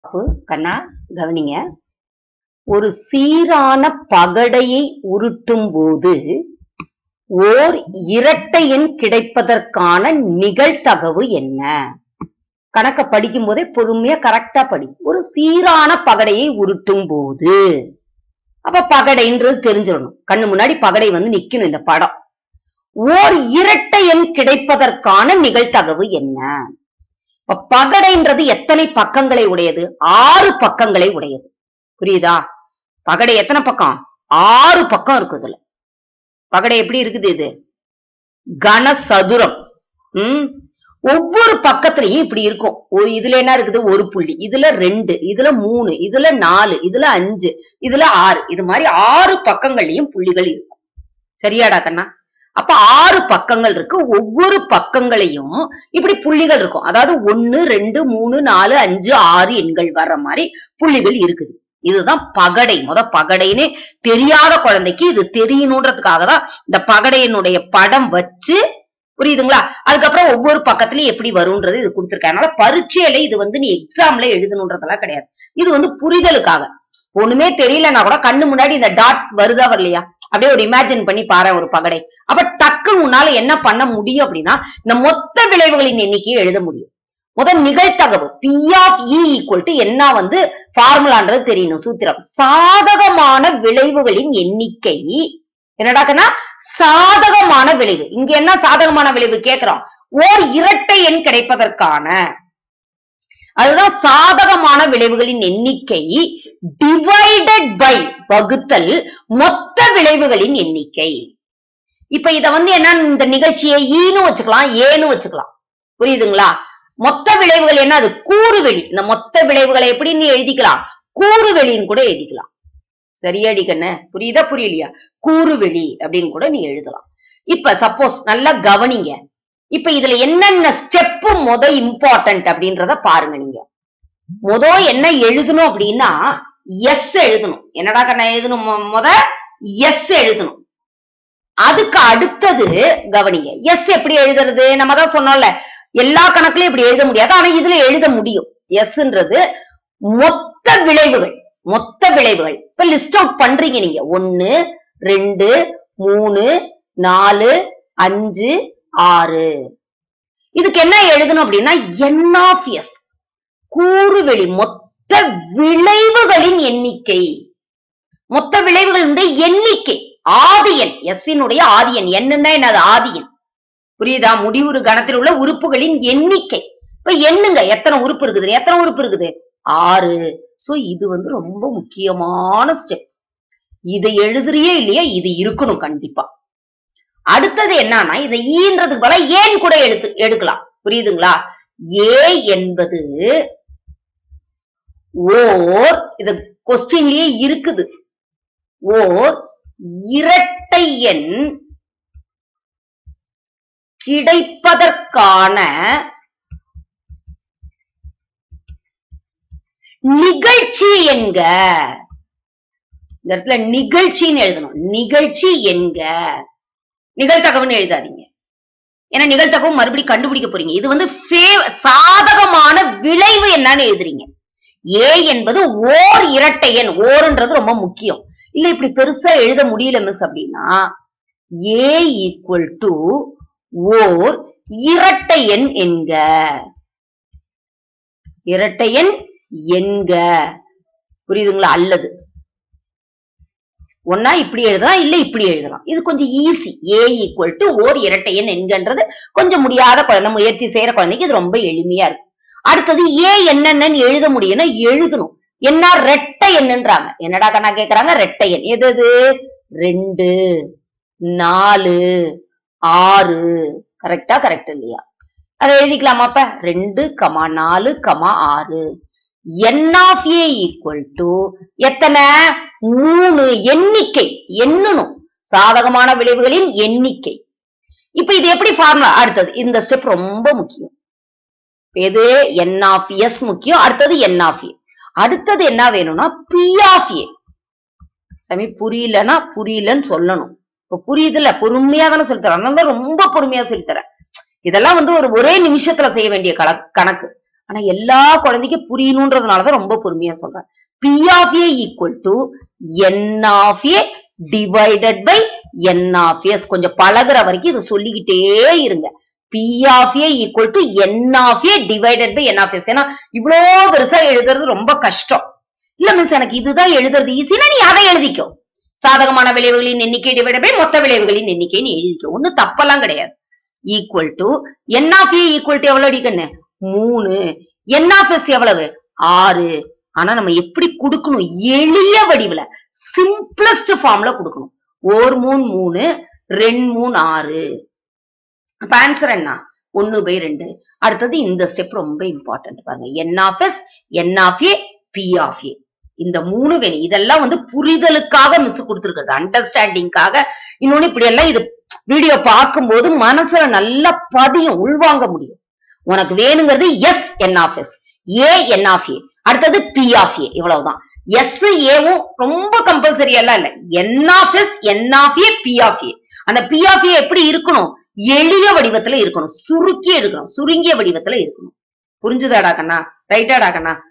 தப்பு கண்ணா கவனிங்க ஒரு சீரான பகடையை உருட்டும் போது ஓர் இரட்டை எண் கிடைப்பதற்கான நிகழ்தகவு என்ன கணக்க படிக்கும் போதே பொறுமையா கரெக்டா படி ஒரு சீரான பகடையை உருட்டும் போது அப்ப பகடைன்றது தெரிஞ்சிடணும் கண்ணு முன்னாடி பகடை வந்து நிக்கணும் இந்த படம் ஓர் இரட்டை எண் கிடைப்பதற்கான நிகழ்தகவு என்ன இப்ப பகடைன்றது எத்தனை பக்கங்களை உடையது ஆறு பக்கங்களை உடையது புரியுதா பகடை எத்தனை பக்கம் ஆறு பக்கம் இருக்கு இதுல பகடை எப்படி இருக்குது இது கனசதுரம் உம் ஒவ்வொரு பக்கத்துலயும் இப்படி இருக்கும் ஒரு இதுல என்ன இருக்குது ஒரு புள்ளி இதுல ரெண்டு இதுல மூணு இதுல நாலு இதுல அஞ்சு இதுல ஆறு இது மாதிரி ஆறு பக்கங்கள்லயும் புள்ளிகள் இருக்கும் சரியாடா கண்ணா அப்ப ஆறு பக்கங்கள் இருக்கு ஒவ்வொரு பக்கங்களையும் இப்படி புள்ளிகள் இருக்கும் அதாவது ஒன்னு ரெண்டு மூணு நாலு அஞ்சு ஆறு எண்கள் வர்ற மாதிரி புள்ளிகள் இருக்குது இதுதான் பகடை முத பகடைன்னு தெரியாத குழந்தைக்கு இது தெரியணுன்றதுக்காக தான் இந்த பகடையினுடைய படம் வச்சு புரியுதுங்களா அதுக்கப்புறம் ஒவ்வொரு பக்கத்துலயும் எப்படி வரும்ன்றது இது கொடுத்துருக்கேன் அதனால பரீட்சையில இது வந்து நீ எக்ஸாம்ல எழுதணுன்றதெல்லாம் கிடையாது இது வந்து புரிதலுக்காக ஒண்ணுமே தெரியலன்னா கூட கண்ணு முன்னாடி இந்த டாட் வருதா வரலையா அப்படியே ஒரு இமேஜின் பண்ணி பாரு ஒரு பகடை அப்ப டக்கு உன்னால என்ன பண்ண முடியும் அப்படின்னா இந்த மொத்த விளைவுகளின் எண்ணிக்கையை எழுத முடியும் முதல் நிகழ்தகவு P of E equal to என்ன வந்து ஃபார்முலான்றது தெரியணும் சூத்திரம் சாதகமான விளைவுகளின் எண்ணிக்கை என்னடாக்கன்னா சாதகமான விளைவு இங்க என்ன சாதகமான விளைவு கேக்குறோம் ஓர் இரட்டை எண் கிடைப்பதற்கான அதுதான் சாதகமான விளைவுகளின் எண்ணிக்கை டிவைடட் பை வகுத்தல் மொத்த விளைவுகளின் எண்ணிக்கை இப்ப இத வந்து என்ன இந்த நிகழ்ச்சியை ஈன்னு வச்சுக்கலாம் ஏன்னு வச்சுக்கலாம் புரியுதுங்களா மொத்த விளைவுகள் என்ன அது கூறுவெளி இந்த மொத்த விளைவுகளை எப்படி நீ எழுதிக்கலாம் கூறுவெளின்னு கூட எழுதிக்கலாம் சரியாடி கண்ணு புரியுதா புரியலையா கூறுவெளி அப்படின்னு கூட நீ எழுதலாம் இப்ப சப்போஸ் நல்லா கவனிங்க இப்ப இதுல என்னென்ன ஸ்டெப் முத இம்பார்ட்டன்ட் அப்படின்றத பாருங்க நீங்க முத என்ன எழுதணும் அப்படின்னா எஸ் எழுதணும் என்னடா கண்ணா எழுதணும் மொ- முத எஸ் எழுதணும் அதுக்கு அடுத்தது கவனிங்க எஸ் எப்படி எழுதுறது நம்ம தான் சொன்னோம்ல எல்லா கணக்குலயும் இப்படி எழுத முடியாது ஆனா இதுல எழுத முடியும் எஸ்ன்றது மொத்த விளைவுகள் மொத்த விளைவுகள் இப்ப லிஸ்ட் அவுட் பண்றீங்க நீங்க ஒன்னு ரெண்டு மூணு நாலு அஞ்சு ஆறு இதுக்கு என்ன எழுதணும் அப்படின்னா என் ஆஃப் எஸ் கூறுவெளி மொத்த விளைவுகளின் எண்ணிக்கை மொத்த விளைவுகளுடைய எண்ணிக்கை ஆதியன் எஸ்ஸினுடைய ஆதியன் என்னன்னா என்னது ஆதியன் புரியுதா முடிவுறு கணத்தில் உள்ள உறுப்புகளின் எண்ணிக்கை இப்ப எண்ணுங்க எத்தனை உறுப்பு இருக்குது எத்தனை உறுப்பு இருக்குது ஆறு சோ இது வந்து ரொம்ப முக்கியமான ஸ்டெப் இதை எழுதுறியே இல்லையா இது இருக்கணும் கண்டிப்பா அடுத்தது என்னன்னா இதை ஈன்றதுக்கு பதிலா ஏன் கூட எடுத்து எடுக்கலாம் புரியுதுங்களா ஏ என்பது ஓர் இது கொஸ்டின்லயே இருக்குது ஓர் இரட்டை எண் கிடைப்பதற்கான நிகழ்ச்சி என்க இந்த இடத்துல நிகழ்ச்சின்னு எழுதணும் நிகழ்ச்சி என்க நிகழ்தகவுன்னு எழுதாதீங்க ஏன்னா நிகழ்தகவு மறுபடியும் கண்டுபிடிக்க போறீங்க இது வந்து fa- சாதகமான விளைவு என்னன்னு எழுதுறீங்க ஏ என்பது ஓர் இரட்டை எண் ஓர்ன்றது ரொம்ப முக்கியம் இல்ல இப்படி பெருசா எழுத முடியல மிஸ் அப்படின்னா ஏ ஈக்குவல் டு ஓர் இரட்டை எண் என்க இரட்டை எண் என்க புரியுதுங்களா அல்லது ஒன்னா இப்படி எழுதலாம் இல்ல இப்படி எழுதலாம் இது கொஞ்சம் ஈஸி ஏ ஈக்குவல் டு ஓர் இரட்டை எண் என்கன்றது கொஞ்சம் முடியாத குழந்தை முயற்சி செய்யற குழந்தைக்கு இது ரொம்ப எளிமையா இருக்கும் அடுத்தது ஏ என்னென்னு எழுத முடியும்னா எழுதணும் என்ன ரெட்டை எண்ணுன்றாங்க என்னடா கண்ணா கேக்குறாங்க ரெட்டை எண் எது எது ரெண்டு நாலு ஆறு கரெக்டா கரெக்ட் இல்லையா அதை எழுதிக்கலாமா அப்ப ரெண்டு கமா நாலு கமா ஆறு n of A equal to எத்தனை மூணு எண்ணிக்கை எண்ணணும் சாதகமான விளைவுகளின் எண்ணிக்கை இப்ப இது எப்படி ஃபார்முலா அடுத்தது இந்த ஸ்டெப் ரொம்ப முக்கியம் எது என் ஆஃப் எஸ் முக்கியம் அடுத்தது என் ஆஃப் ஏ அடுத்தது என்ன வேணும்னா பி ஆஃப் ஏ சாமி புரியலன்னா புரியலன்னு சொல்லணும் இப்ப புரியுதுல்ல பொறுமையா தானே சொல்லி தரேன் அதனால தான் ரொம்ப பொறுமையா சொல்லி தரேன் இதெல்லாம் வந்து ஒரு ஒரே நிமிஷத்துல செய்ய வேண்டிய கணக்கு கணக்கு ஆனா எல்லா குழந்தைக்கும் புரியணுன்றதுனாலதான் ரொம்ப பொறுமையா சொல்றேன் P of A equal to n of A divided by n of S கொஞ்சம் பழகுற வரைக்கும் இதை சொல்லிக்கிட்டே இருங்க P of A equal to n of A divided by n of S ஏன்னா இவ்வளோ பெருசா எழுதுறது ரொம்ப கஷ்டம் இல்ல மிஸ் எனக்கு இதுதான் எழுதுறது ஈஸினா நீ அதை எழுதிக்கோ சாதகமான விளைவுகளின் எண்ணிக்கை டிவைட் பை மொத்த விளைவுகளின் எண்ணிக்கை நீ எழுதிக்கோ ஒன்னும் தப்பெல்லாம் கிடையாது equal to n of A equal to எவ்வளவு அடிக்கண்ணு மூணு என் ஆஃப் எஸ் எவ்வளவு ஆறு ஆனா நம்ம எப்படி கொடுக்கணும் எளிய வடிவுல சிம்பிளஸ்ட் ஃபார்ம்ல கொடுக்கணும் ஓர் மூணு மூணு ரெண்டு மூணு ஆறு அப்ப ஆன்சர் என்ன ஒன்னு பை ரெண்டு அடுத்தது இந்த ஸ்டெப் ரொம்ப இம்பார்ட்டன்ட் பாருங்க n of S n of A P of A இந்த மூணு வேணும் இதெல்லாம் வந்து புரிதலுக்காக மிஸ் கொடுத்துருக்கிறது அண்டர்ஸ்டாண்டிங்காக இன்னொன்னு இப்படி எல்லாம் இது வீடியோ பார்க்கும்போது மனசுல நல்லா பதியும் உள்வாங்க முடியும் உனக்கு வேணுங்கிறது S n of S A n of A அடுத்தது பி ஆஃப் ஏ இவ்வளவுதான் எஸ் ஏவும் ரொம்ப கம்பல்சரி எல்லாம் இல்ல n of S n of A P of A அந்த பி ஆஃப் ஏ எப்படி இருக்கணும் எளிய வடிவத்துல இருக்கணும் சுருக்கி எடுக்கணும் சுருங்கிய வடிவத்துல இருக்கணும் புரிஞ்சுதாடா கண்ணா ரைட்டாடா கண்ணா